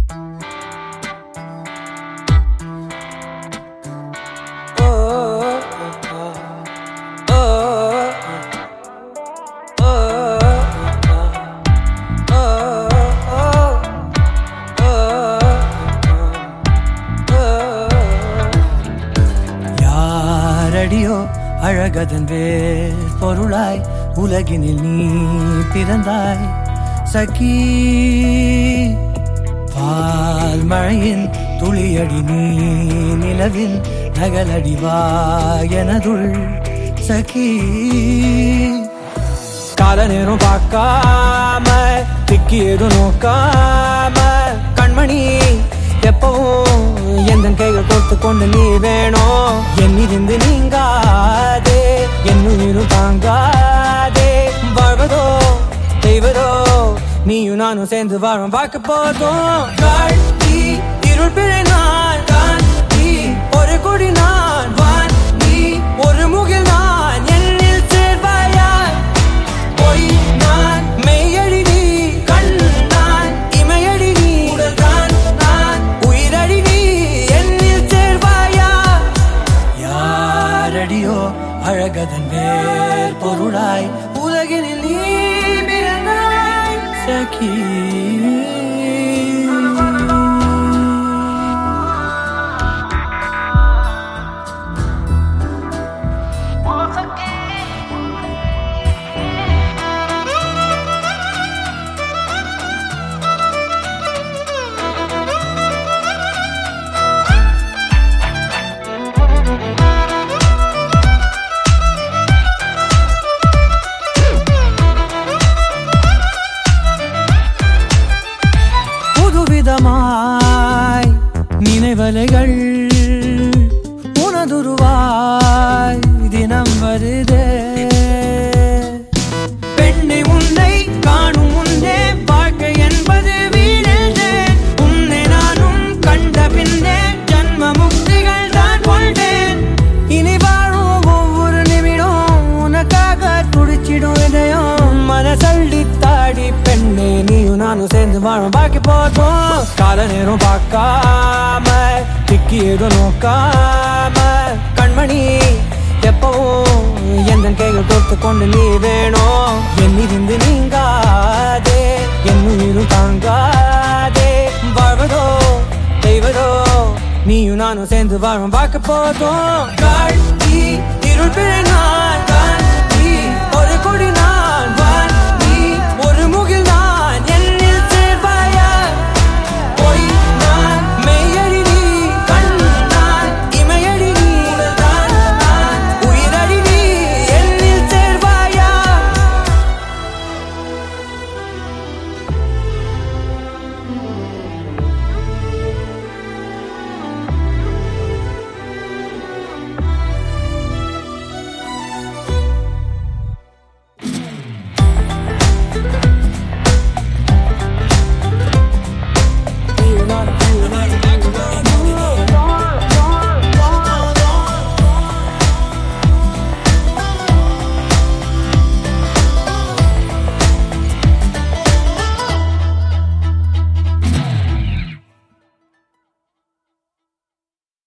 யாரடியோ அழகதன் வேர் பொருளாய் உலகினில் நீ பிறந்தாய் சகி பால் மழையின் துளியடி நீ நிலவின் நகலடிவா எனதுள் சகி கால நேரம் பார்க்காம திக்கி எதுவும் நோக்காம கண்மணி எப்பவும் எந்த கைகள் கொடுத்து கொண்டு நீ வேணும் என்னிருந்து நீங்காதே என் உயிரும் தாங்காதே வாழ்வதோ செய்வதோ நீயும் நானும் சேர்ந்து வாழும் பார்க்க போதும் காட்டி இருள் பிழை நான் காட்டி ஒரு கொடி நான் வான் நீ ஒரு முகில் நான் என்னில் சேர்வாயாய் பொய் நான் மெய்யடி நீ கண் நான் இமையடி நீ உடல் தான் நான் உயிரடி நீ என்னில் சேர்வாயா யாரடியோ அழகதன் வேர் பொருளாய் உலகினில் நீ பிறந்தாய் சகி புதுவிதமாய் நினைவலைகள் உனதுருவாய் தினம் வருதே பெண்ணை உன்னை காணும் முன்னே வாழ்க்கை என்பது வீணென்றே உன்னை நானும் கண்ட பின்னே ஜன்ம முக்திகள் தான் கொண்டேன் இனி வாழும் ஒவ்வொரு நிமிடம் உனக்காக துடிச்சிடும் இதயம் மனசள்ளி தாடி பெண்ணே நீயும் நானும் சேர்ந்து வாழும் பாக்கி போதும் கால நேரம் பார்க்காம திக்கி எதுவும் நோக்காம கண்மணி எப்பவும் எந்த கைகள் கொடுத்து கொண்டு நீ வேணும் என்னிருந்து நீங்காதே என் உயிரும் தாங்காதே வாழ்வதோ செய்வதோ நீயும் நானும் சேர்ந்து வாழும் பார்க்க போதும் காட்டி இருள் பிழை நான் காட்டி ஒரு கொடி நான்